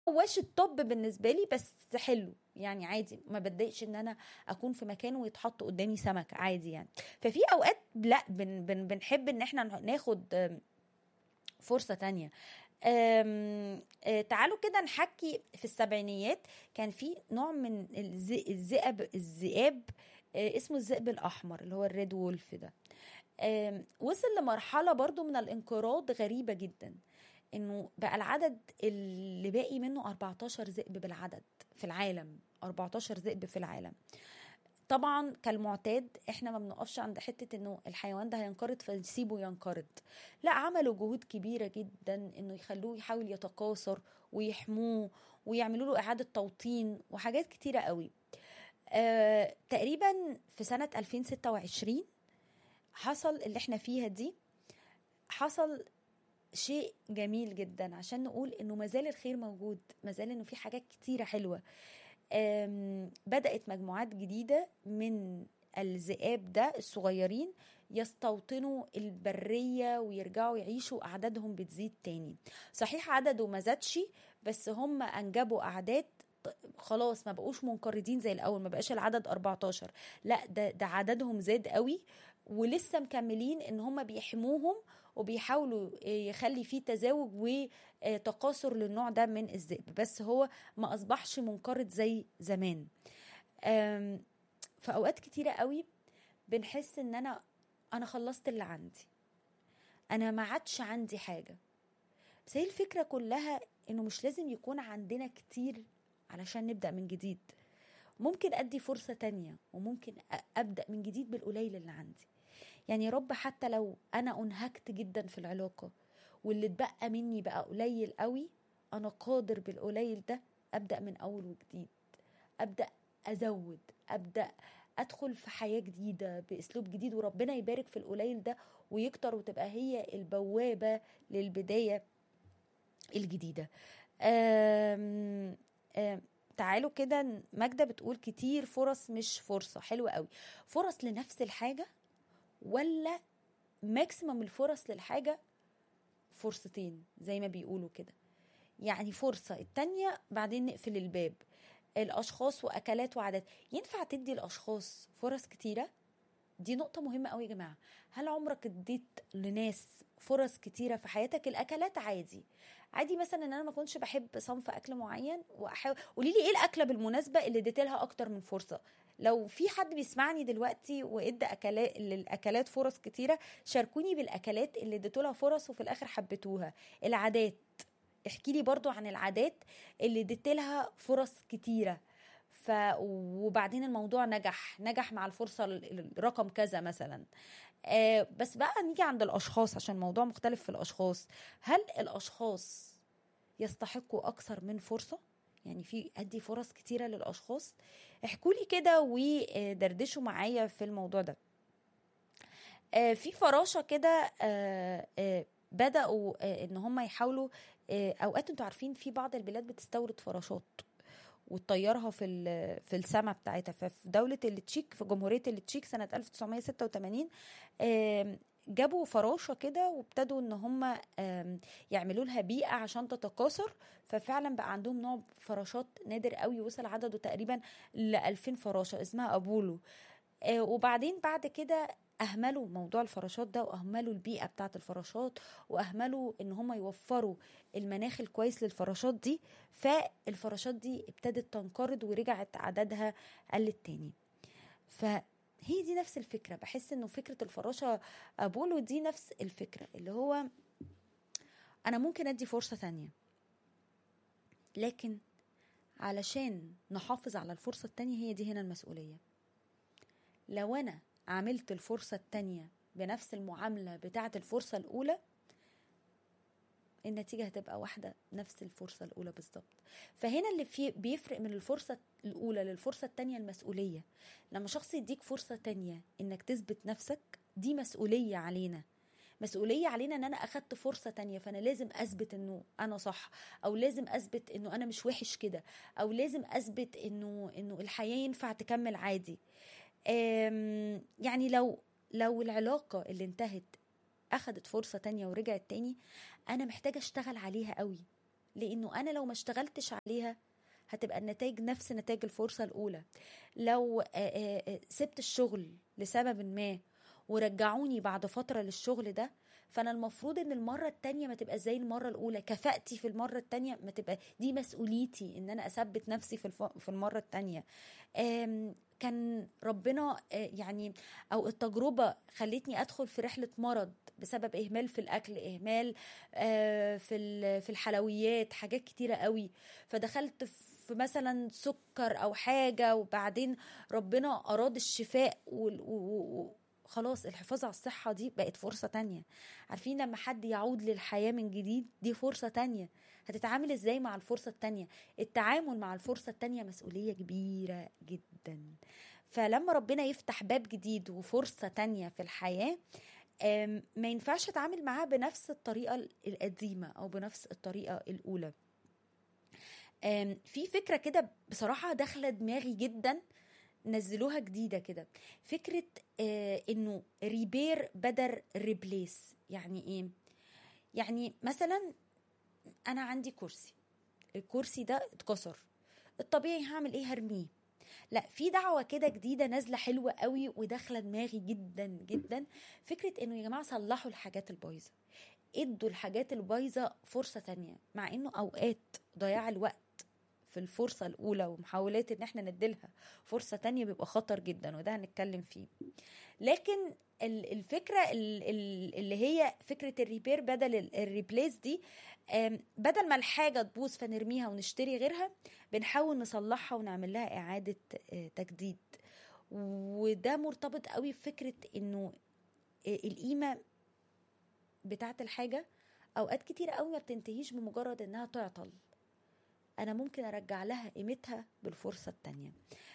هواش الطب بالنسبه لي بس حلو يعني عادي ما بتضايقش ان انا اكون في مكان ويتحط قدامي سمك عادي يعني ففي اوقات لا بن بن بنحب ان احنا ناخد آم، فرصه تانية آم، آه، تعالوا كده نحكي في السبعينيات كان في نوع من الز- الذئب الذئاب آه، اسمه الذئب الاحمر اللي هو الريد وولف ده آم، وصل لمرحله برضو من الانقراض غريبه جدا انه بقى العدد اللي باقي منه 14 ذئب بالعدد في العالم 14 ذئب في العالم طبعا كالمعتاد احنا ما بنقفش عند حته انه الحيوان ده هينقرض فنسيبه ينقرض لا عملوا جهود كبيره جدا انه يخلوه يحاول يتكاثر ويحموه ويعملوا له اعاده توطين وحاجات كتيره قوي آه تقريبا في سنه 2026 حصل اللي احنا فيها دي حصل شيء جميل جدا عشان نقول انه مازال الخير موجود مازال انه في حاجات كتيره حلوه آم، بدات مجموعات جديده من الذئاب ده الصغيرين يستوطنوا البريه ويرجعوا يعيشوا اعدادهم بتزيد تاني صحيح عدده ما زادش بس هم انجبوا اعداد ط- خلاص ما بقوش منقرضين زي الاول ما بقاش العدد 14 لا ده ده عددهم زاد قوي ولسه مكملين ان هم بيحموهم وبيحاولوا يخلي فيه تزاوج وتكاثر للنوع ده من الذئب بس هو ما اصبحش منقرض زي زمان أم، في اوقات كتيره قوي بنحس ان انا انا خلصت اللي عندي انا ما عادش عندي حاجه بس هي الفكره كلها انه مش لازم يكون عندنا كتير علشان نبدا من جديد ممكن ادي فرصه تانية وممكن أ- ابدا من جديد بالقليل اللي عندي يعني يا رب حتى لو انا انهكت جدا في العلاقه واللي اتبقى مني بقى قليل قوي انا قادر بالقليل ده ابدا من اول وجديد ابدا ازود ابدا ادخل في حياه جديده باسلوب جديد وربنا يبارك في القليل ده ويكتر وتبقى هي البوابه للبدايه الجديده أم أم تعالوا كده ماجدة بتقول كتير فرص مش فرصة حلوة قوي فرص لنفس الحاجة ولا ماكسيمم الفرص للحاجة فرصتين زي ما بيقولوا كده يعني فرصة التانية بعدين نقفل الباب الأشخاص وأكلات وعادات ينفع تدي الأشخاص فرص كتيرة دي نقطة مهمة قوي يا جماعة هل عمرك اديت لناس فرص كتيرة في حياتك الأكلات عادي عادي مثلا ان انا ما كنتش بحب صنف اكل معين واحاول قولي لي ايه الاكله بالمناسبه اللي اديت لها اكتر من فرصه لو في حد بيسمعني دلوقتي وادى اكلات للاكلات فرص كتيره شاركوني بالاكلات اللي اديت لها فرص وفي الاخر حبيتوها العادات احكي لي برضو عن العادات اللي اديت لها فرص كتيره ف وبعدين الموضوع نجح نجح مع الفرصه ال- الرقم كذا مثلا آه بس بقى نيجي عند الاشخاص عشان الموضوع مختلف في الاشخاص هل الاشخاص يستحقوا اكثر من فرصه يعني في ادي فرص كتيره للاشخاص احكوا لي كده ودردشوا معايا في الموضوع ده آه، في فراشه كده آه، آه، بداوا آه، ان هم يحاولوا آه، اوقات انتوا عارفين في بعض البلاد بتستورد فراشات وتطيرها في ال- في السماء بتاعتها ففي دوله التشيك في جمهوريه التشيك سنه 1986 آم، جابوا فراشه كده وابتدوا ان هم آم، يعملوا لها بيئه عشان تتكاثر ففعلا بقى عندهم نوع فراشات نادر قوي وصل عدده تقريبا ل 2000 فراشه اسمها ابولو آه، وبعدين بعد كده اهملوا موضوع الفراشات ده واهملوا البيئه بتاعه الفراشات واهملوا ان هم يوفروا المناخ الكويس للفراشات دي فالفراشات دي ابتدت تنقرض ورجعت عددها قلت تاني فهي دي نفس الفكره بحس انه فكره الفراشه ابولو دي نفس الفكره اللي هو انا ممكن ادي فرصه تانية لكن علشان نحافظ على الفرصه التانية هي دي هنا المسؤوليه لو انا عملت الفرصة التانية بنفس المعاملة بتاعة الفرصة الأولى النتيجة هتبقى واحدة نفس الفرصة الأولى بالظبط فهنا اللي في بيفرق من الفرصة الأولى للفرصة التانية المسؤولية لما شخص يديك فرصة تانية إنك تثبت نفسك دي مسؤولية علينا مسؤولية علينا ان انا اخدت فرصة تانية فانا لازم اثبت انه انا صح او لازم اثبت انه انا مش وحش كده او لازم اثبت انه انه الحياة ينفع تكمل عادي أم، يعني لو لو العلاقة اللي انتهت أخدت فرصة تانية ورجعت تاني أنا محتاجة أشتغل عليها قوي لانه انا لو ما اشتغلتش عليها هتبقى النتائج نفس نتائج الفرصة الأولى لو سبت الشغل لسبب ما ورجعوني بعد فترة للشغل ده فأنا المفروض إن المرة التانية ما تبقى زي المرة الأولى كفاءتي في المرة التانية ما تبقى دي مسؤوليتي إن أنا أثبت نفسي في, الف... في المرة التانية كان ربنا يعني أو التجربة خلتني أدخل في رحلة مرض بسبب إهمال في الأكل إهمال في في الحلويات حاجات كتيرة قوي فدخلت في في مثلا سكر او حاجه وبعدين ربنا اراد الشفاء وخلاص الحفاظ على الصحه دي بقت فرصه تانية عارفين لما حد يعود للحياه من جديد دي فرصه تانية هتتعامل ازاي مع الفرصه التانية التعامل مع الفرصه التانية مسؤوليه كبيره جدا فلما ربنا يفتح باب جديد وفرصه تانية في الحياه ما ينفعش اتعامل معاها بنفس الطريقه القديمه او بنفس الطريقه الاولى في فكره كده بصراحه داخله دماغي جدا نزلوها جديده كده فكره آه انه ريبير بدل ريبليس يعني ايه يعني مثلا انا عندي كرسي الكرسي ده اتكسر الطبيعي هعمل ايه هرميه لا في دعوة كده جديدة نازلة حلوة قوي وداخلة دماغي جدا جدا فكرة انه يا جماعة صلحوا الحاجات البايظة ادوا الحاجات البايظة فرصة تانية مع انه اوقات ضياع الوقت في الفرصة الأولى ومحاولات إن احنا نديلها فرصة تانية بيبقى خطر جدا وده هنتكلم فيه لكن الفكرة اللي هي فكرة الريبير بدل الريبليس دي بدل ما الحاجة تبوظ فنرميها ونشتري غيرها بنحاول نصلحها ونعمل لها إعادة تجديد وده مرتبط قوي بفكرة إنه القيمة بتاعت الحاجة أوقات كتير قوي ما بتنتهيش بمجرد إنها تعطل انا ممكن ارجع لها قيمتها بالفرصه التانية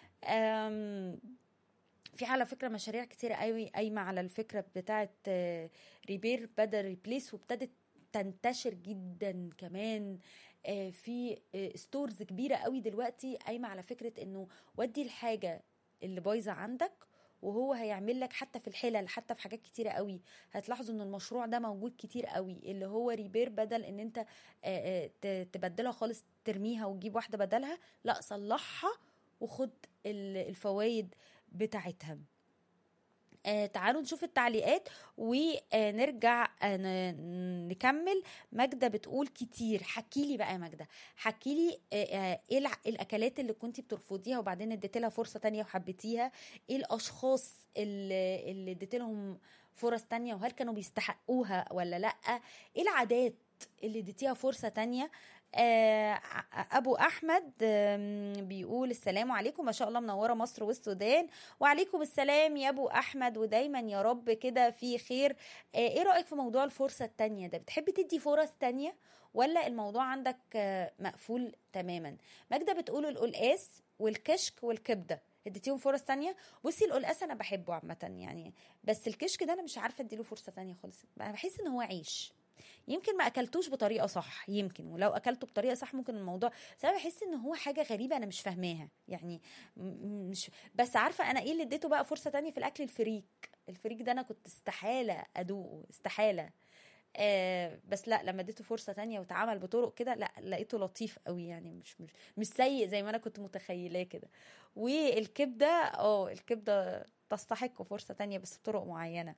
في على فكره مشاريع كتير قوي قايمه على الفكره بتاعه ريبير بدل ريبليس وابتدت تنتشر جدا كمان في ستورز كبيره قوي دلوقتي قايمه على فكره انه ودي الحاجه اللي بايظه عندك وهو هيعمل لك حتى في الحلل حتى في حاجات كتيره قوي هتلاحظوا ان المشروع ده موجود كتير قوي اللي هو ريبير بدل ان انت تبدلها خالص ترميها وتجيب واحده بدلها لا صلحها وخد الفوائد بتاعتها آه تعالوا نشوف التعليقات ونرجع آه نكمل ماجدة بتقول كتير حكي لي بقى يا ماجدة حكي لي آه ايه الاكلات اللي كنتي بترفضيها وبعدين اديت لها فرصة تانية وحبيتيها ايه الاشخاص اللي, اللي اديت لهم فرص تانية وهل كانوا بيستحقوها ولا لا ايه العادات اللي اديتيها فرصة تانية ابو احمد بيقول السلام عليكم ما شاء الله منوره مصر والسودان وعليكم السلام يا ابو احمد ودايما يا رب كده في خير ايه رايك في موضوع الفرصه التانية ده بتحبي تدي فرص تانية ولا الموضوع عندك مقفول تماما ماجده بتقول القلقاس والكشك والكبده اديتيهم فرص تانية بصي القلقاس انا بحبه عامه يعني بس الكشك ده انا مش عارفه اديله فرصه تانية خالص انا بحس ان هو عيش يمكن ما اكلتوش بطريقه صح يمكن ولو اكلته بطريقه صح ممكن الموضوع بس انا بحس ان هو حاجه غريبه انا مش فاهماها يعني مش بس عارفه انا ايه اللي اديته بقى فرصه تانية في الاكل الفريك الفريك ده انا كنت استحاله ادوقه استحاله آه بس لا لما اديته فرصه تانية واتعمل بطرق كده لا لقيته لطيف قوي يعني مش مش مش سيء زي ما انا كنت متخيلاه كده والكبده اه الكبده تستحق فرصه تانية بس بطرق معينه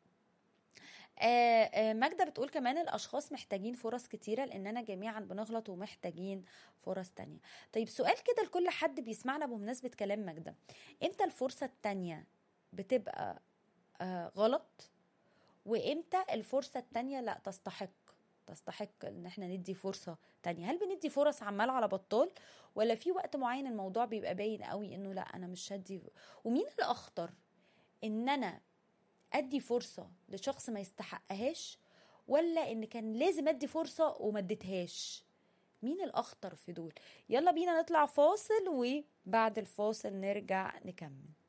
ماجدة بتقول كمان الأشخاص محتاجين فرص كتيرة لأننا جميعا بنغلط ومحتاجين فرص تانية طيب سؤال كده لكل حد بيسمعنا بمناسبة كلام ماجدة إمتى الفرصة التانية بتبقى غلط وإمتى الفرصة التانية لا تستحق تستحق ان احنا ندي فرصة تانية هل بندي فرص عمال على بطال ولا في وقت معين الموضوع بيبقى باين قوي انه لا انا مش هدي ومين الاخطر ان انا ادي فرصه لشخص ما يستحقهاش ولا ان كان لازم ادي فرصه وما اديتهاش مين الاخطر في دول يلا بينا نطلع فاصل وبعد الفاصل نرجع نكمل